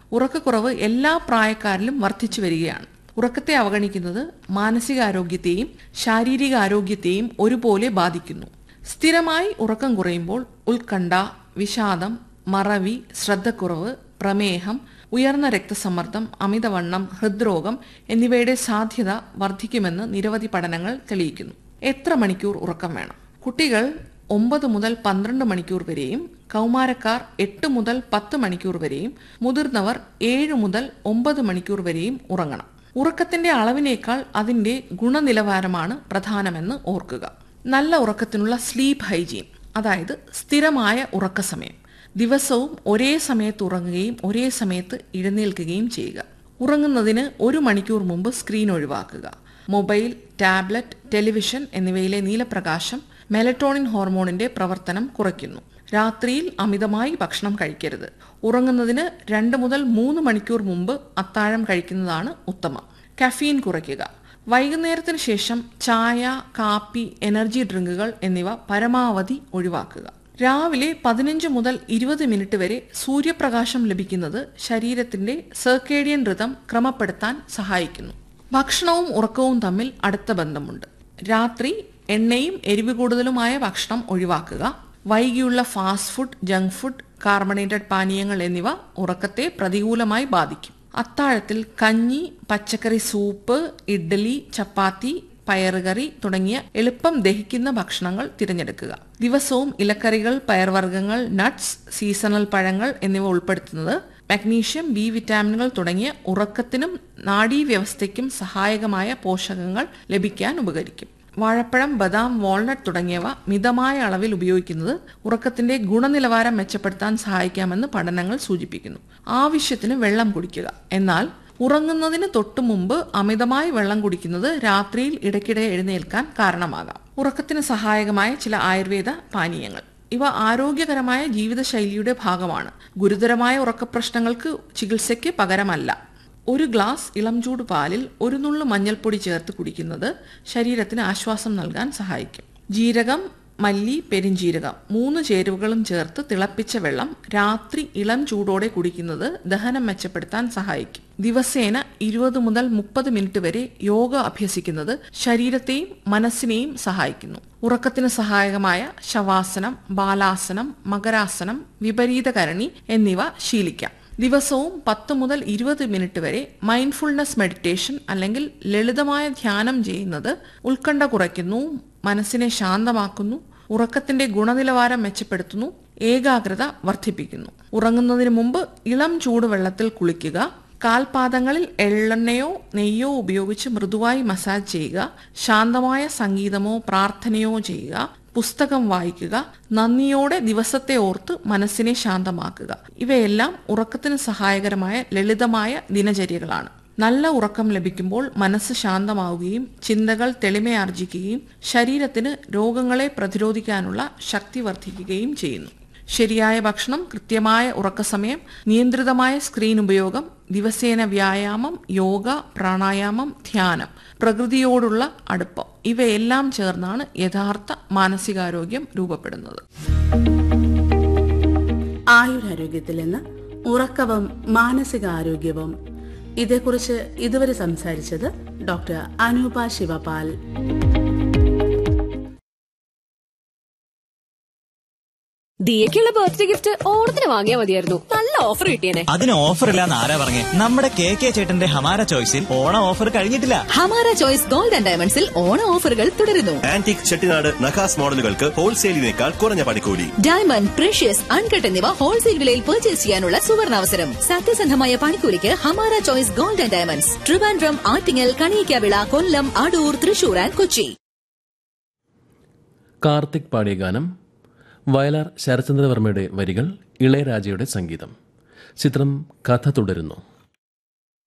ഉറക്കക്കുറവ് എല്ലാ പ്രായക്കാരിലും വർദ്ധിച്ചു വരികയാണ് ഉറക്കത്തെ അവഗണിക്കുന്നത് മാനസികാരോഗ്യത്തെയും ശാരീരികാരോഗ്യത്തെയും ഒരുപോലെ ബാധിക്കുന്നു സ്ഥിരമായി ഉറക്കം കുറയുമ്പോൾ ഉത്കണ്ഠ വിഷാദം മറവി ശ്രദ്ധക്കുറവ് പ്രമേഹം ഉയർന്ന രക്തസമ്മർദ്ദം അമിതവണ്ണം ഹൃദ്രോഗം എന്നിവയുടെ സാധ്യത വർദ്ധിക്കുമെന്ന് നിരവധി പഠനങ്ങൾ തെളിയിക്കുന്നു എത്ര മണിക്കൂർ ഉറക്കം വേണം കുട്ടികൾ ഒമ്പത് മുതൽ പന്ത്രണ്ട് മണിക്കൂർ വരെയും കൗമാരക്കാർ എട്ട് മുതൽ പത്ത് മണിക്കൂർ വരെയും മുതിർന്നവർ ഏഴ് മുതൽ ഒമ്പത് മണിക്കൂർ വരെയും ഉറങ്ങണം ഉറക്കത്തിന്റെ അളവിനേക്കാൾ അതിന്റെ ഗുണനിലവാരമാണ് പ്രധാനമെന്ന് ഓർക്കുക നല്ല ഉറക്കത്തിനുള്ള സ്ലീപ്പ് ഹൈജീൻ അതായത് സ്ഥിരമായ ഉറക്കസമയം ദിവസവും ഒരേ സമയത്ത് ഉറങ്ങുകയും ഒരേ സമയത്ത് എഴുന്നേൽക്കുകയും ചെയ്യുക ഉറങ്ങുന്നതിന് ഒരു മണിക്കൂർ മുമ്പ് സ്ക്രീൻ ഒഴിവാക്കുക മൊബൈൽ ടാബ്ലറ്റ് ടെലിവിഷൻ എന്നിവയിലെ നീലപ്രകാശം മെലറ്റോണിൻ ഹോർമോണിന്റെ പ്രവർത്തനം കുറയ്ക്കുന്നു രാത്രിയിൽ അമിതമായി ഭക്ഷണം കഴിക്കരുത് ഉറങ്ങുന്നതിന് രണ്ട് മുതൽ മൂന്ന് മണിക്കൂർ മുമ്പ് അത്താഴം കഴിക്കുന്നതാണ് ഉത്തമം കഫീൻ കുറയ്ക്കുക വൈകുന്നേരത്തിന് ശേഷം ചായ കാപ്പി എനർജി ഡ്രിങ്കുകൾ എന്നിവ പരമാവധി ഒഴിവാക്കുക രാവിലെ പതിനഞ്ച് മുതൽ ഇരുപത് മിനിറ്റ് വരെ സൂര്യപ്രകാശം ലഭിക്കുന്നത് ശരീരത്തിന്റെ സർക്കേഡിയൻ ഋതം ക്രമപ്പെടുത്താൻ സഹായിക്കുന്നു ഭക്ഷണവും ഉറക്കവും തമ്മിൽ അടുത്ത ബന്ധമുണ്ട് രാത്രി എണ്ണയും എരിവ് കൂടുതലുമായ ഭക്ഷണം ഒഴിവാക്കുക വൈകിയുള്ള fast food junk food carbonated പാനീയങ്ങൾ എന്നിവ ഉറക്കത്തെ പ്രതികൂലമായി ബാധിക്കും അത്താഴത്തിൽ കഞ്ഞി പച്ചക്കറി സൂപ്പ് ഇഡ്ഡലി ചപ്പാത്തി പയറുകറി തുടങ്ങിയ എളുപ്പം ദഹിക്കുന്ന ഭക്ഷണങ്ങൾ തിരഞ്ഞെടുക്കുക ദിവസവും ഇലക്കറികൾ പയർവർഗ്ഗങ്ങൾ നട്ട്സ് സീസണൽ പഴങ്ങൾ എന്നിവ ഉൾപ്പെടുത്തുന്നത് മഗ്നീഷ്യം ബി വിറ്റാമിനുകൾ തുടങ്ങിയ ഉറക്കത്തിനും നാഡീവ്യവസ്ഥയ്ക്കും സഹായകമായ പോഷകങ്ങൾ ലഭിക്കാൻ ഉപകരിക്കും വാഴപ്പഴം ബദാം വാൾനട്ട് തുടങ്ങിയവ മിതമായ അളവിൽ ഉപയോഗിക്കുന്നത് ഉറക്കത്തിന്റെ ഗുണനിലവാരം മെച്ചപ്പെടുത്താൻ സഹായിക്കാമെന്ന് പഠനങ്ങൾ സൂചിപ്പിക്കുന്നു ആവശ്യത്തിന് വെള്ളം കുടിക്കുക എന്നാൽ ഉറങ്ങുന്നതിന് തൊട്ടു മുമ്പ് അമിതമായി വെള്ളം കുടിക്കുന്നത് രാത്രിയിൽ ഇടയ്ക്കിടെ എഴുന്നേൽക്കാൻ കാരണമാകാം ഉറക്കത്തിന് സഹായകമായ ചില ആയുർവേദ പാനീയങ്ങൾ ഇവ ആരോഗ്യകരമായ ജീവിതശൈലിയുടെ ഭാഗമാണ് ഗുരുതരമായ ഉറക്കപ്രശ്നങ്ങൾക്ക് ചികിത്സയ്ക്ക് പകരമല്ല ഒരു ഗ്ലാസ് ഇളം ചൂട് പാലിൽ ഒരു നുള്ളു മഞ്ഞൾപ്പൊടി ചേർത്ത് കുടിക്കുന്നത് ശരീരത്തിന് ആശ്വാസം നൽകാൻ സഹായിക്കും ജീരകം മല്ലി പെരിഞ്ജീരകം മൂന്ന് ചേരുവകളും ചേർത്ത് തിളപ്പിച്ച വെള്ളം രാത്രി ഇളം ചൂടോടെ കുടിക്കുന്നത് ദഹനം മെച്ചപ്പെടുത്താൻ സഹായിക്കും ദിവസേന ഇരുപത് മുതൽ മുപ്പത് മിനിറ്റ് വരെ യോഗ അഭ്യസിക്കുന്നത് ശരീരത്തെയും മനസ്സിനെയും സഹായിക്കുന്നു ഉറക്കത്തിന് സഹായകമായ ശവാസനം ബാലാസനം മകരാസനം വിപരീതകരണി എന്നിവ ശീലിക്കാം ദിവസവും പത്ത് മുതൽ ഇരുപത് മിനിറ്റ് വരെ മൈൻഡ്ഫുൾനെസ് മെഡിറ്റേഷൻ അല്ലെങ്കിൽ ലളിതമായ ധ്യാനം ചെയ്യുന്നത് ഉത്കണ്ഠ കുറയ്ക്കുന്നു മനസ്സിനെ ശാന്തമാക്കുന്നു ഉറക്കത്തിന്റെ ഗുണനിലവാരം മെച്ചപ്പെടുത്തുന്നു ഏകാഗ്രത വർദ്ധിപ്പിക്കുന്നു ഉറങ്ങുന്നതിന് മുമ്പ് ഇളം ചൂടുവെള്ളത്തിൽ കുളിക്കുക കാൽപാദങ്ങളിൽ എള്ളെണ്ണയോ നെയ്യോ ഉപയോഗിച്ച് മൃദുവായി മസാജ് ചെയ്യുക ശാന്തമായ സംഗീതമോ പ്രാർത്ഥനയോ ചെയ്യുക പുസ്തകം വായിക്കുക നന്ദിയോടെ ദിവസത്തെ ഓർത്ത് മനസ്സിനെ ശാന്തമാക്കുക ഇവയെല്ലാം ഉറക്കത്തിന് സഹായകരമായ ലളിതമായ ദിനചര്യകളാണ് നല്ല ഉറക്കം ലഭിക്കുമ്പോൾ മനസ്സ് ശാന്തമാവുകയും ചിന്തകൾ തെളിമയാർജിക്കുകയും ശരീരത്തിന് രോഗങ്ങളെ പ്രതിരോധിക്കാനുള്ള ശക്തി വർദ്ധിക്കുകയും ചെയ്യുന്നു ശരിയായ ഭക്ഷണം കൃത്യമായ ഉറക്കസമയം നിയന്ത്രിതമായ സ്ക്രീൻ ഉപയോഗം ദിവസേന വ്യായാമം യോഗ പ്രാണായാമം ധ്യാനം പ്രകൃതിയോടുള്ള അടുപ്പം ഇവയെല്ലാം ചേർന്നാണ് യഥാർത്ഥ മാനസികാരോഗ്യം രൂപപ്പെടുന്നത് ആയുരാരോഗ്യത്തിൽ നിന്ന് ഉറക്കവും മാനസികാരോഗ്യവും ഇതേക്കുറിച്ച് ഇതുവരെ സംസാരിച്ചത് ഡോക്ടർ അനൂപ ശിവപാൽ ദിയക്കുള്ള ബർത്ത്ഡേ ഗിഫ്റ്റ് ഓണത്തിന് വാങ്ങിയാൽ മതിയായിരുന്നു നല്ല ഓഫർ കിട്ടിയേനെ അതിന് ഓഫർ ഇല്ലാന്ന് ആരാ പറഞ്ഞേ നമ്മുടെ കെ കെ ചേട്ടന്റെ ഹമാര ചോയ്സിൽ ഓണം ഓഫർ കഴിഞ്ഞിട്ടില്ല ഹമാര ചോയ്സ് ഗോൾഡ് ആൻഡ് ഡയമണ്ട്സിൽ ഓണ ഓഫറുകൾ തുടരുന്നു ആന്റിക് ചെട്ടിനാട് നഖാസ് മോഡലുകൾക്ക് ഹോൾസെയിലിനേക്കാൾ കുറഞ്ഞ പണിക്കൂലി ഡയമണ്ട് പ്രഷ്യസ് അൺകട്ട് എന്നിവ ഹോൾസെയിൽ വിലയിൽ പർച്ചേസ് ചെയ്യാനുള്ള സുവർണാവസരം സത്യസന്ധമായ പണിക്കൂലിക്ക് Hamara choice gold and diamonds Trivandrum Attingal Kaniyikkavila Kollam Adoor Thrissur and Kochi Karthik പാടിയ ഗാനം വയലാർ ശരചന്ദ്രവർമ്മയുടെ വരികൾ ഇളയരാജയുടെ സംഗീതം ചിത്രം കഥ തുടരുന്നു